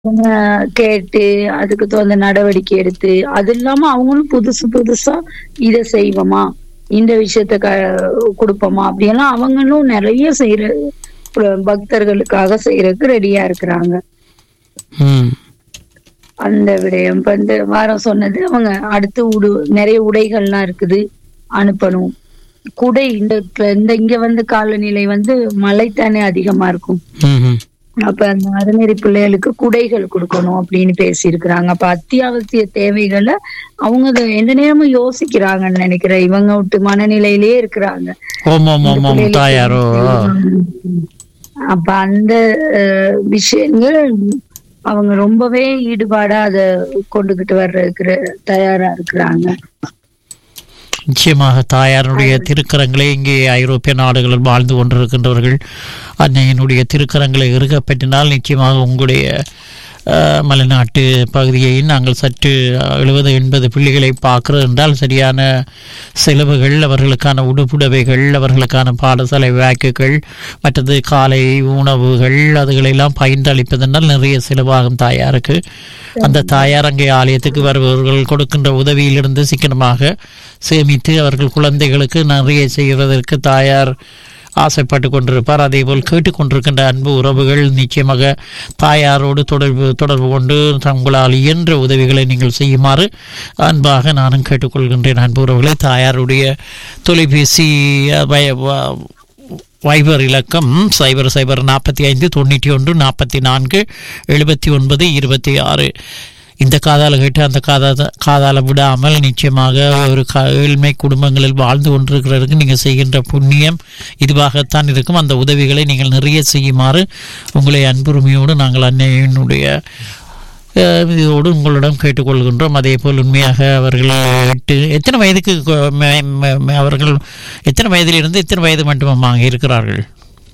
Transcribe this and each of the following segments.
ஆஹ் கேட்டு அதுக்கு தகுந்த நடவடிக்கை எடுத்து அது இல்லாம அவங்களும் புதுசு புதுசா இத செய்வோமா இந்த விஷயத்த க கொடுப்போமா அப்படியெல்லாம் அவங்களும் நிறைய செய்யற ப- பக்தர்களுக்காக செய்யறதுக்கு ரெடியா இருக்கிறாங்க ம் அந்த விடயம் இப்ப இந்த வாரம் சொன்னது அவங்க அடுத்து உடு நிறைய உடைகள்லாம் இருக்குது அனுப்பணும் குடை இந்த இந்த இங்க வந்து காலநிலை வந்து மழைத்தானே அதிகமா இருக்கும் ம் ம் அப்ப அந்த அறநெறி பிள்ளைகளுக்கு குடைகள் கொடுக்கணும் அப்படின்னு பேசியிருக்கிறாங்க அப்ப அத்தியாவசிய தேவைகளை அவங்க அதை எந்த நேரமும் யோசிக்கிறாங்கன்னு நினைக்கிறேன் இவங்க விட்டு மனநிலையிலேயே இருக்கிறாங்க ஓம் ஓம் ஓம் ஓம் தாயாரோ அப்ப அந்த அஹ், விஷயங்கள் அவங்க ரொம்பவே ஈடுபாடா அத கொண்டுகிட்டு வர்றதுக்கு தயாரா இருக்கிறாங்க நிச்சயமாக தாயாருடைய திருக்கரங்களை இங்கே ஐரோப்பிய நாடுகளில் வாழ்ந்து கொண்டிருக்கின்றவர்கள் அன்னையினுடைய திருக்கரங்களை இருக பற்றினால் நிச்சயமாக உங்களுடைய அஹ், மலைநாட்டு பகுதியை நாங்கள் சற்று எழுபது எண்பது பிள்ளைகளை பார்க்கிறது என்றால் சரியான செலவுகள் அவர்களுக்கான உடுப்புடவைகள் அவர்களுக்கான பாடசாலை வாக்குகள் மற்றது காலை உணவுகள் அதுகளெல்லாம் பகிர்ந்தளிப்பதென்றால் நிறைய செலவாகும் தாயாருக்கு அந்த தாயார் அங்கே ஆலயத்துக்கு வருபவர்கள் கொடுக்கின்ற உதவியிலிருந்து சிக்கனமாக சேமித்து அவர்கள் குழந்தைகளுக்கு நிறைய செய்வதற்கு தாயார் ஆசைப்பட்டு கொண்டிருப்பார் அதே போல் கேட்டுக்கொண்டிருக்கின்ற அன்பு உறவுகள் நிச்சயமாக தாயாரோடு தொடர்பு தொடர்பு கொண்டு தங்களால் இயன்ற உதவிகளை நீங்கள் செய்யுமாறு அன்பாக நானும் கேட்டுக்கொள்கின்றேன் அன்பு உறவுகளை தாயாருடைய தொலைபேசி அஹ், வய- வ- வைபர் இலக்கம் சைபர் சைபர் நாற்பத்தி ஐந்து தொண்ணூற்றி ஒன்று நாற்பத்தி நான்கு எழுபத்தி ஒன்பது இருபத்தி ஆறு இந்த காதால கேட்டு அந்த காதா காதால விடாமல் நிச்சயமாக ஒரு க ஏழ்மை குடும்பங்களில் வாழ்ந்து கொண்டிருக்கிறதுக்கு நீங்கள் செய்கின்ற புண்ணியம் இதுவாகத்தான் இருக்கும் அந்த உதவிகளை நீங்கள் நிறைய செய்யுமாறு உங்களை அன்புரிமையோடு நாங்கள் அன்னையினுடைய அஹ், இதோடு உங்களிடம் கேட்டுக்கொள்கின்றோம் அதே போல் உண்மையாக அவர்கள் எட்டு எத்தனை வயதுக்கு கொ- ம- ம- ம- அவர்கள் எத்தனை வயதிலிருந்து எத்தனை வயது மட்டுமா இருக்கிறார்கள்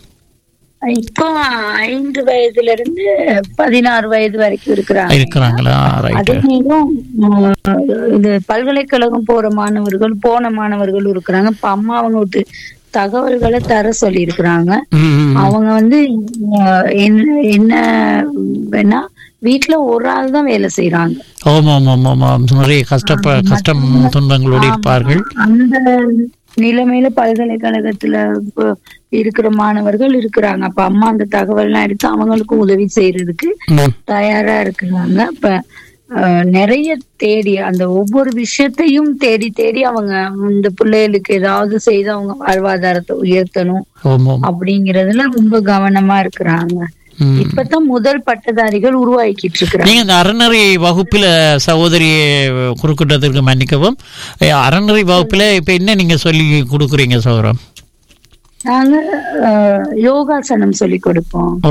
இப்போ ஐந்து வயதுல இருந்து பதினாறு வயது வரைக்கும் இருக்கிறாங்க இருக்கிறாங்களா அதே ரைட்டு நேரம் ஆஹ், இது பல்கலைக்கழகம் போற மாணவர்கள் போன மாணவர்களும் இருக்கிறாங்க இப்ப அம்மா அவங்க விட்டு தகவல்களை தர சொல்லி இருக்கிறாங்க அவங்க வந்து ஆஹ், என்ன என்ன வேணா வீட்டுல ஒரு ஆள் தான் வேலை செய்யறாங்க ஓம் ஓம் ஓம் ஓம் ஓம் நிறைய கஷ்டப்ப கஷ்டம் துன்பங்களோடு இருப்பார்கள் அந்த நிலைமையில பல்கலைக்கழகத்துல இப்ப இருக்கிற மாணவர்கள் இருக்கிறாங்க அப்ப அம்மா அந்த தகவல்லாம் எடுத்து அவங்களுக்கும் உதவி செய்யறதுக்கு ம். தயாரா இருக்கிறாங்க இப்ப அஹ், நிறைய தேடி அந்த ஒவ்வொரு விஷயத்தையும் தேடி தேடி அவங்க இந்த பிள்ளைகளுக்கு ஏதாவது செய்து அவங்க வாழ்வாதாரத்தை உயர்த்தணும் ஓம் ஓம் அப்படிங்கறதுல ரொம்ப கவனமா இருக்கிறாங்க ம். இப்பதான் முதல் பட்டதாரிகள் உருவாக்கிட்டு இருக்கிறாங்க நீங்க இந்த அறநெறி வகுப்புல சகோதரியை குறுக்கிட்டதற்கு மன்னிக்கவும் ஏ, அறநெறி வகுப்புல இப்ப என்ன நீங்க சொல்லி கொடுக்குறீங்க சௌரம் நாங்க அஹ், யோகாசனம் சொல்லி கொடுப்போம் ஓ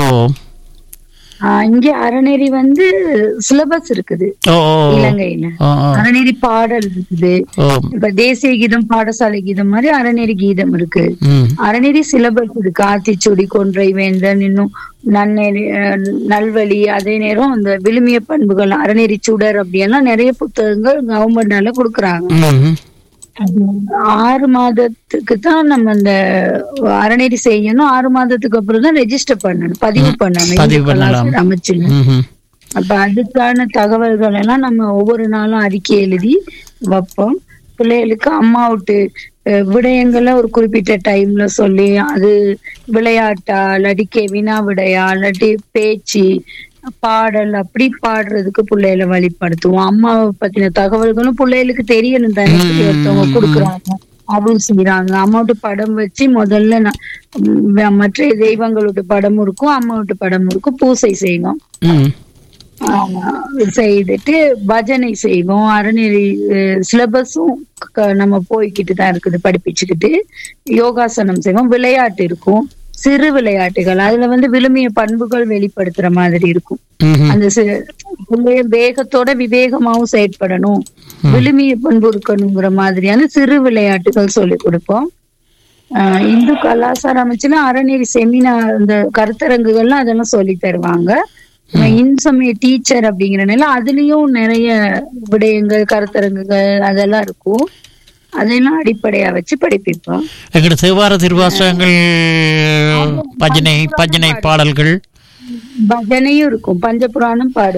ஆஹ் இங்க அறநெறி வந்து சிலபஸ் இருக்குது ஓ ஓ, இலங்கையில ஓ ஓ, அறநெறி பாடல் இருக்குது ஓ இப்ப தேசிய கீதம் பாடசாலை கீதம் மாதிரி அறநெறி கீதம் இருக்கு ம் அறநெறி சிலபஸ் இருக்கு ஆத்திச்சூடி கொன்றை வேந்தன் இன்னும் நன்னெறி அஹ் நல்வழி அதே நேரம் அந்த விழுமிய பண்புகள் அறநெறி சுடர் அப்படியெல்லாம் நிறைய புத்தகங்கள் கவர்மெண்டால கொடுக்கறாங்க ம் அது ஆறு மாதத்துக்கு தான் நம்ம அந்த அறநெறி செய்யணும் ஆறு மாதத்துக்கு அப்புறம் தான் ரெஜிஸ்டர் பண்ணணும் பதிவு பண்ணணும் பதிவு இந்து பண்ணலாம். கலாச்சார அமைச்சுல ம் ம் அப்ப அதுக்கான தகவல்கள் எல்லாம் நம்ம ஒவ்வொரு நாளும் அறிக்கை எழுதி வைப்போம் பிள்ளைகளுக்கு அம்மா விட்டு அஹ், விடயங்களை ஒரு குறிப்பிட்ட டைம்ல சொல்லி அது விளையாட்டா இல்லாட்டி வினா விடையா இல்லாட்டி பேச்சு பாடல் அப்படி பாடுறதுக்கு பிள்ளைகளை வழிபடுத்துவோம் அம்மாவை பத்தின தகவல்களும் பிள்ளைகளுக்கு தெரியணும் தானே இப்படி ஒருத்தவங்க கொடுக்குறாங்க அதுவும் செய்யறாங்க அம்மாவோட படம் வச்சு முதல்ல நான் உம், மற்ற தெய்வங்களோட படமும் இருக்கும் அம்மாவோட படமும் இருக்கும் பூசை செய்வோம் ம் ஆமா. செய்துட்டு பஜனை செய்வோம் அறநெறி சிலபஸும் நம்ம போய்கிட்டு தான் இருக்குது படிப்பிச்சுக்கிட்டு யோகாசனம் செய்வோம் விளையாட்டு இருக்கும் சிறு விளையாட்டுகள் அதுல வந்து விழுமிய பண்புகள் வெளிப்படுத்துற மாதிரி இருக்கும் ம் அந்த சி- பிள்ளைய வேகத்தோட விவேகமாவும் செயற்படணும் விழுமிய பண்பு இருக்கணுங்கிற மாதிரியான சிறு விளையாட்டுகள் சொல்லி கொடுப்போம் ஆஹ் இந்து கலாச்சார அமைச்சுல அறநெறி செமினார் இந்த கருத்தரங்குகள்லாம் அதெல்லாம் சொல்லி தருவாங்க இந்து சமய டீச்சர் அப்படிங்கிறனால அதுலயும் நிறைய விடயங்கள் கருத்தரங்குகள் அதெல்லாம் இருக்கும் அதெல்லாம் அடிப்படையா வச்சு படிப்பிப்போம் எங்களோட தேவார திருவாசகங்கள் பஜனை பஜனை பாடல்கள் பஜனையும் இருக்கும் பஞ்சபுராணம் பாடு